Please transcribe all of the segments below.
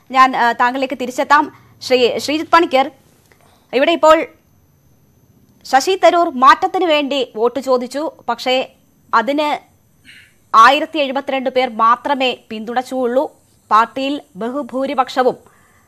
ഞാൻ ആ, താങ്കളിലേക്ക് തിരിച്ചെത്താം ശ്രീ ശ്രീജിത് പണിക്കർ ഇവിടെ ഇപ്പോൾ ശശി തരൂർ മാറ്റത്തിന് വേണ്ടി വോട്ട് ചോദിച്ചു പക്ഷേ അതിന് ആയിരത്തി എഴുപത്തിരണ്ട് പേർ മാത്രമേ പിന്തുണച്ചുള്ളൂ പാർട്ടിയിൽ ബഹുഭൂരിപക്ഷവും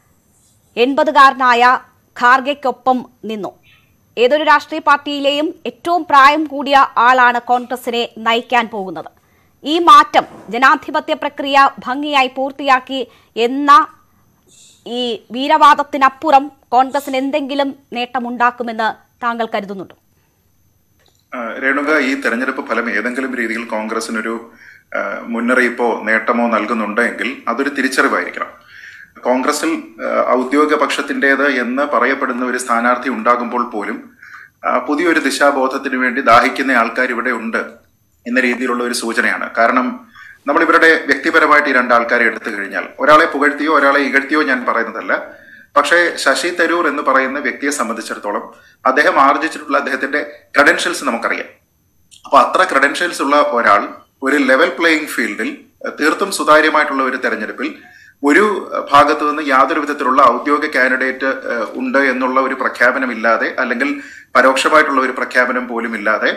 എൺപതുകാരനായ ഖാർഗെക്കൊപ്പം നിന്നു ഏതൊരു രാഷ്ട്രീയ പാർട്ടിയിലെയും ഏറ്റവും പ്രായം കൂടിയ ആളാണ് കോൺഗ്രസിനെ നയിക്കാൻ പോകുന്നത് ഈ മാറ്റം ജനാധിപത്യ പ്രക്രിയ ഭംഗിയായി പൂർത്തിയാക്കി എന്ന ഈ വീരവാദത്തിനപ്പുറം കോൺഗ്രസിന് എന്തെങ്കിലും നേട്ടമുണ്ടാക്കുമെന്ന് താങ്കൾ കരുതുന്നുണ്ടോ ആ, രേണുക ഈ തെരഞ്ഞെടുപ്പ് ഫലം ഏതെങ്കിലും രീതിയിൽ കോൺഗ്രസിനൊരു ആ, മുന്നറിയിപ്പോ നേട്ടമോ നൽകുന്നുണ്ടെങ്കിൽ അതൊരു തിരിച്ചറിവായിരിക്കണം കോൺഗ്രസിൽ ആ, ഔദ്യോഗിക പക്ഷത്തിൻ്റെത് എന്ന് പറയപ്പെടുന്ന ഒരു സ്ഥാനാർത്ഥി ഉണ്ടാകുമ്പോൾ പോലും ആ, പുതിയൊരു ദിശാബോധത്തിന് വേണ്ടി ദാഹിക്കുന്ന ആൾക്കാർ ഇവിടെ ഉണ്ട് എന്ന രീതിയിലുള്ള ഒരു സൂചനയാണ് കാരണം നമ്മൾ ഇവരുടെ വ്യക്തിപരമായിട്ട് ഈ രണ്ട് ആൾക്കാരെ എടുത്തു കഴിഞ്ഞാൽ ഒരാളെ പുകഴ്ത്തിയോ ഒരാളെ ഇകഴ്ത്തിയോ ഞാൻ പറയുന്നതല്ല പക്ഷേ ശശി തരൂർ എന്ന് പറയുന്ന വ്യക്തിയെ സംബന്ധിച്ചിടത്തോളം അദ്ദേഹം ആർജിച്ചിട്ടുള്ള അദ്ദേഹത്തിന്റെ ക്രെഡൻഷ്യൽസ് നമുക്കറിയാം അപ്പൊ അത്ര ക്രെഡൻഷ്യൽസ് ഉള്ള ഒരാൾ ഒരു ലെവൽ പ്ലേയിങ് ഫീൽഡിൽ അഹ് തീർത്തും സുതാര്യമായിട്ടുള്ള ഒരു തെരഞ്ഞെടുപ്പിൽ ഒരു അഹ് ഭാഗത്തു നിന്ന് യാതൊരു വിധത്തിലുള്ള ഔദ്യോഗിക കാൻഡിഡേറ്റ് അഹ് ഉണ്ട് എന്നുള്ള ഒരു പ്രഖ്യാപനമില്ലാതെ അല്ലെങ്കിൽ പരോക്ഷമായിട്ടുള്ള ഒരു പ്രഖ്യാപനം പോലും ഇല്ലാതെ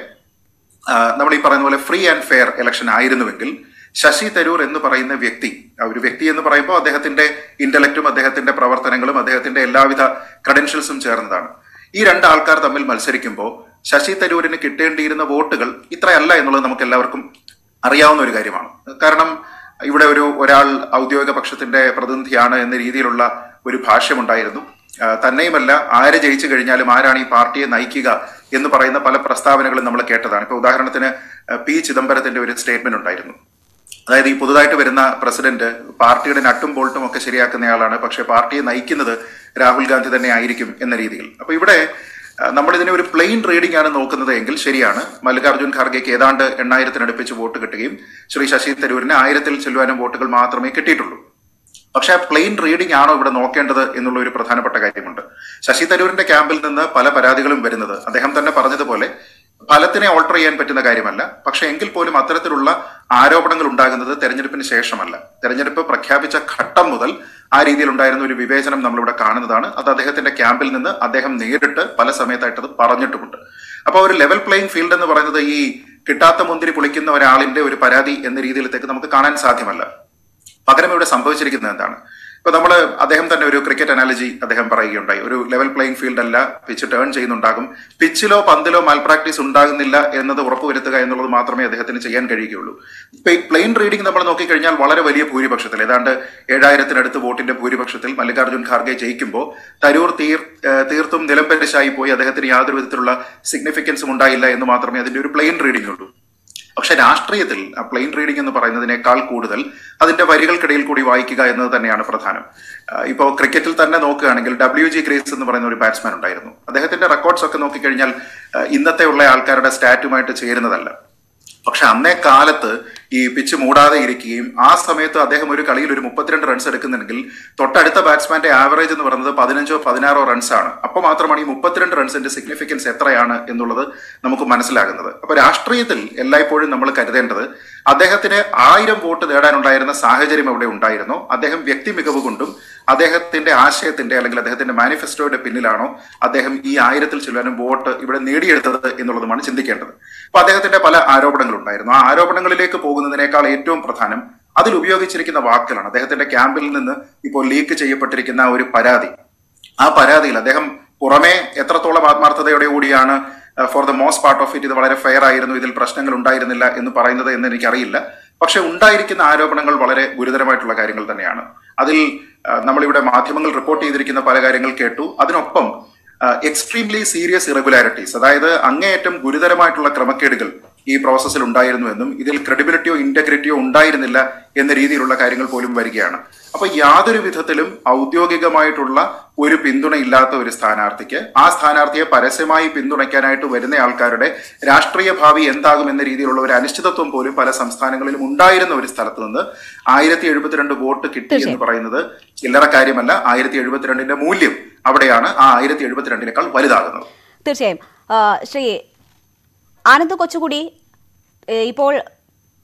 ആഹ് നമ്മൾ ഈ പറയുന്ന പോലെ ഫ്രീ ആൻഡ് ഫെയർ ഇലക്ഷൻ ആയിരുന്നുവെങ്കിൽ ശശി തരൂർ എന്ന് പറയുന്ന വ്യക്തി ആ ഒരു വ്യക്തി എന്ന് പറയുമ്പോൾ അദ്ദേഹത്തിന്റെ ഇന്റലക്റ്റും അദ്ദേഹത്തിന്റെ പ്രവർത്തനങ്ങളും അദ്ദേഹത്തിന്റെ എല്ലാവിധ ക്രെഡൻഷ്യൽസും ചേർന്നതാണ് ഈ രണ്ട് ആൾക്കാർ തമ്മിൽ മത്സരിക്കുമ്പോൾ ശശി തരൂരിന് കിട്ടേണ്ടിയിരുന്ന വോട്ടുകൾ ഇത്രയല്ല എന്നുള്ളത് നമുക്ക് എല്ലാവർക്കും അറിയാവുന്ന ഒരു കാര്യമാണ് കാരണം ഇവിടെ ഒരു ഒരാൾ ഔദ്യോഗിക പക്ഷത്തിന്റെ പ്രതിനിധിയാണ് എന്ന രീതിയിലുള്ള ഒരു ഭാഷ്യമുണ്ടായിരുന്നു ആ, തന്നെയുമല്ല ആര് ജയിച്ചു കഴിഞ്ഞാലും ആരാണ് ഈ പാർട്ടിയെ നയിക്കുക എന്ന് പറയുന്ന പല പ്രസ്താവനകളും നമ്മൾ കേട്ടതാണ് ഇപ്പൊ ഉദാഹരണത്തിന് ആ, പി ചിദംബരത്തിന്റെ ഒരു സ്റ്റേറ്റ്മെന്റ് ഉണ്ടായിരുന്നു അതായത് ഈ പുതുതായിട്ട് വരുന്ന പ്രസിഡന്റ് പാർട്ടിയുടെ നട്ടും ബോൾട്ടും ഒക്കെ ശരിയാക്കുന്നയാളാണ് പക്ഷെ പാർട്ടിയെ നയിക്കുന്നത് രാഹുൽ ഗാന്ധി തന്നെ ആയിരിക്കും എന്ന രീതിയിൽ അപ്പൊ ഇവിടെ ആ, നമ്മൾ ഇതിനെ ഒരു പ്ലെയിൻ റീഡിംഗ് ആണ് നോക്കുന്നത് എങ്കിൽ ശരിയാണ് മല്ലികാർജ്ജുൻ ഖാർഗെക്ക് ഏതാണ്ട് എണ്ണായിരത്തിനടുപ്പിച്ച് വോട്ട് കിട്ടുകയും ശ്രീ ശശി തരൂരിന് ആയിരത്തിൽ ചെല്ലുവാനും വോട്ടുകൾ മാത്രമേ കിട്ടിയിട്ടുള്ളൂ പക്ഷേ പ്ലെയിൻ റീഡിംഗ് ആണോ ഇവിടെ നോക്കേണ്ടത് എന്നുള്ള ഒരു പ്രധാനപ്പെട്ട കാര്യമുണ്ട് ശശി തരൂരിന്റെ ക്യാമ്പിൽ നിന്ന് പല പരാതികളും വരുന്നത് അദ്ദേഹം തന്നെ പറഞ്ഞതുപോലെ ഫലത്തിനെ ഓൾട്ടർ ചെയ്യാൻ പറ്റുന്ന കാര്യമല്ല പക്ഷെ എങ്കിൽ പോലും അത്തരത്തിലുള്ള ആരോപണങ്ങൾ ഉണ്ടാകുന്നത് തെരഞ്ഞെടുപ്പിന് ശേഷമല്ല തെരഞ്ഞെടുപ്പ് പ്രഖ്യാപിച്ച ഘട്ടം മുതൽ ആ രീതിയിൽ ഉണ്ടായിരുന്ന ഒരു വിവേചനം നമ്മളിവിടെ കാണുന്നതാണ് അത് അദ്ദേഹത്തിന്റെ ക്യാമ്പിൽ നിന്ന് അദ്ദേഹം നേരിട്ട് പല സമയത്തായിട്ട് അത് പറഞ്ഞിട്ടുമുണ്ട് അപ്പൊ ഒരു ലെവൽ പ്ലേയിങ് ഫീൽഡ് എന്ന് പറയുന്നത് ഈ കിട്ടാത്ത മുന്തിരി പൊളിക്കുന്ന ഒരാളിന്റെ ഒരു പരാതി എന്ന രീതിയിലത്തേക്ക് നമുക്ക് കാണാൻ സാധ്യമല്ല പകരം ഇവിടെ സംഭവിച്ചിരിക്കുന്നത് എന്താണ് ഇപ്പൊ നമ്മൾ അദ്ദേഹം തന്നെ ഒരു ക്രിക്കറ്റ് അനാലജി അദ്ദേഹം പറയുകയുണ്ടായി ഒരു ലെവൽ പ്ലേയിങ് ഫീൽഡ് അല്ല പിച്ച് ടേൺ ചെയ്യുന്നുണ്ടാകും പിച്ചിലോ പന്തിലോ മാൽ പ്രാക്ടീസ് ഉണ്ടാകുന്നില്ല എന്നത് ഉറപ്പുവരുത്തുക എന്നുള്ളത് മാത്രമേ അദ്ദേഹത്തിന് ചെയ്യാൻ കഴിയുകയുള്ളൂ ഇപ്പൊ ഈ പ്ലെയിൻ റീഡിംഗ് നമ്മൾ നോക്കിക്കഴിഞ്ഞാൽ വളരെ വലിയ ഭൂരിപക്ഷത്തിൽ ഏതാണ്ട് ഏഴായിരത്തിനടുത്ത് വോട്ടിന്റെ ഭൂരിപക്ഷത്തിൽ മല്ലികാർജ്ജുൻ ഖാർഗെ ജയിക്കുമ്പോൾ തരൂർ തീർ ഏഹ് തീർത്തും നിലംപരിശായി പോയി അദ്ദേഹത്തിന് യാതൊരു വിധത്തിലുള്ള സിഗ്നിഫിക്കൻസും ഉണ്ടായില്ല എന്ന് മാത്രമേ അതിന്റെ ഒരു പ്ലെയിൻ റീഡിംഗ് ഉള്ളൂ പക്ഷെ രാഷ്ട്രീയത്തിൽ ആ പ്ലെയിൻ റീഡിംഗ് എന്ന് പറയുന്നതിനേക്കാൾ കൂടുതൽ അതിന്റെ വരികൾക്കിടയിൽ കൂടി വായിക്കുക എന്നത് തന്നെയാണ് പ്രധാനം ഇപ്പോൾ ക്രിക്കറ്റിൽ തന്നെ നോക്കുകയാണെങ്കിൽ ഡബ്ല്യു ജി ഗ്രേസ് എന്ന് പറയുന്ന ഒരു ബാറ്റ്സ്മാൻ ഉണ്ടായിരുന്നു അദ്ദേഹത്തിന്റെ റെക്കോർഡ്സ് ഒക്കെ നോക്കിക്കഴിഞ്ഞാൽ ആ, ഇന്നത്തെ ഉള്ള ആൾക്കാരുടെ സ്റ്റാറ്റുമായിട്ട് ചേരുന്നതല്ല പക്ഷെ അന്നേ കാലത്ത് ഈ പിച്ച് മൂടാതെ ഇരിക്കുകയും ആ സമയത്ത് അദ്ദേഹം ഒരു കളിയിൽ ഒരു മുപ്പത്തിരണ്ട് റൺസ് എടുക്കുന്നുണ്ടെങ്കിൽ തൊട്ടടുത്ത ബാറ്റ്സ്മാന്റെ ആവറേജ് എന്ന് പറയുന്നത് പതിനഞ്ചോ പതിനാറോ റൺസ് ആണ് അപ്പൊ മാത്രമാണ് ഈ മുപ്പത്തിരണ്ട് റൺസിന്റെ സിഗ്നിഫിക്കൻസ് എത്രയാണ് എന്നുള്ളത് നമുക്ക് മനസ്സിലാകുന്നത് അപ്പൊ രാഷ്ട്രീയത്തിൽ എല്ലായ്പ്പോഴും നമ്മൾ കരുതേണ്ടത് അദ്ദേഹത്തിന് ആയിരം വോട്ട് നേടാനുണ്ടായിരുന്ന സാഹചര്യം അവിടെ ഉണ്ടായിരുന്നോ അദ്ദേഹം വ്യക്തി മികവ് കൊണ്ടും അദ്ദേഹത്തിന്റെ ആശയത്തിന്റെ അല്ലെങ്കിൽ അദ്ദേഹത്തിന്റെ മാനിഫെസ്റ്റോയുടെ പിന്നിലാണോ അദ്ദേഹം ഈ ആയിരത്തിൽ ചെല്ലാനും വോട്ട് ഇവിടെ നേടിയെടുത്തത് എന്നുള്ളതുമാണ് ചിന്തിക്കേണ്ടത് അപ്പൊ അദ്ദേഹത്തിന്റെ പല ആരോപണങ്ങൾ ഉണ്ടായിരുന്നു ആ ആരോപണങ്ങളിലേക്ക് പോകുന്നതിനേക്കാൾ ഏറ്റവും പ്രധാനം അതിൽ ഉപയോഗിച്ചിരിക്കുന്ന വാക്കുകളാണ് അദ്ദേഹത്തിന്റെ ക്യാമ്പിൽ നിന്ന് ഇപ്പോൾ ലീക്ക് ചെയ്യപ്പെട്ടിരിക്കുന്ന ഒരു പരാതി ആ പരാതിയിൽ അദ്ദേഹം പുറമേ എത്രത്തോളം ആത്മാർത്ഥതയോടെ കൂടിയാണ് for the most part of it ഇത് വളരെ ഫെയർ ആയിരുന്നു ഇതിൽ പ്രശ്നങ്ങൾ ഉണ്ടായിരുന്നില്ല എന്ന് പറയുന്നത് എന്ന് എനിക്കറിയില്ല പക്ഷെ ഉണ്ടായിരിക്കുന്ന ആരോപണങ്ങൾ വളരെ ഗുരുതരമായിട്ടുള്ള കാര്യങ്ങൾ തന്നെയാണ് അതിൽ ആ, നമ്മളിവിടെ മാധ്യമങ്ങൾ റിപ്പോർട്ട് ചെയ്തിരിക്കുന്ന പല കാര്യങ്ങൾ കേട്ടു അതിനൊപ്പം എക്സ്ട്രീംലി സീരിയസ് ഇറഗുലാരിറ്റീസ് അതായത് അങ്ങേയറ്റം ഗുരുതരമായിട്ടുള്ള ക്രമക്കേടുകൾ ഈ പ്രോസസ്സിൽ ഉണ്ടായിരുന്നു എന്നും ഇതിൽ ക്രെഡിബിലിറ്റിയോ ഇന്റഗ്രിറ്റിയോ ഉണ്ടായിരുന്നില്ല എന്ന രീതിയിലുള്ള കാര്യങ്ങൾ പോലും വരികയാണ് അപ്പൊ യാതൊരു വിധത്തിലും ഔദ്യോഗികമായിട്ടുള്ള ഒരു പിന്തുണ ഇല്ലാത്ത ഒരു സ്ഥാനാർത്ഥിക്ക് ആ സ്ഥാനാർത്ഥിയെ പരസ്യമായി പിന്തുണയ്ക്കാനായിട്ട് വരുന്ന ആൾക്കാരുടെ രാഷ്ട്രീയ ഭാവി എന്താകും എന്ന രീതിയിലുള്ള ഒരു അനിശ്ചിതത്വം പോലും പല സംസ്ഥാനങ്ങളിലും ഉണ്ടായിരുന്ന ഒരു സ്ഥലത്ത് നിന്ന് ആയിരത്തി എഴുപത്തിരണ്ട് വോട്ട് കിട്ടി എന്ന് പറയുന്നത് ചില്ലറ കാര്യമല്ല ആയിരത്തി എഴുപത്തിരണ്ടിന്റെ മൂല്യം അവിടെയാണ് ആ ആയിരത്തി എഴുപത്തിരണ്ടിനേക്കാൾ വലുതാകുന്നത് തീർച്ചയായും ആ, ശ്രീ ആനന്ദ് കൊച്ചുകുടി ഏ, ഇപ്പോൾ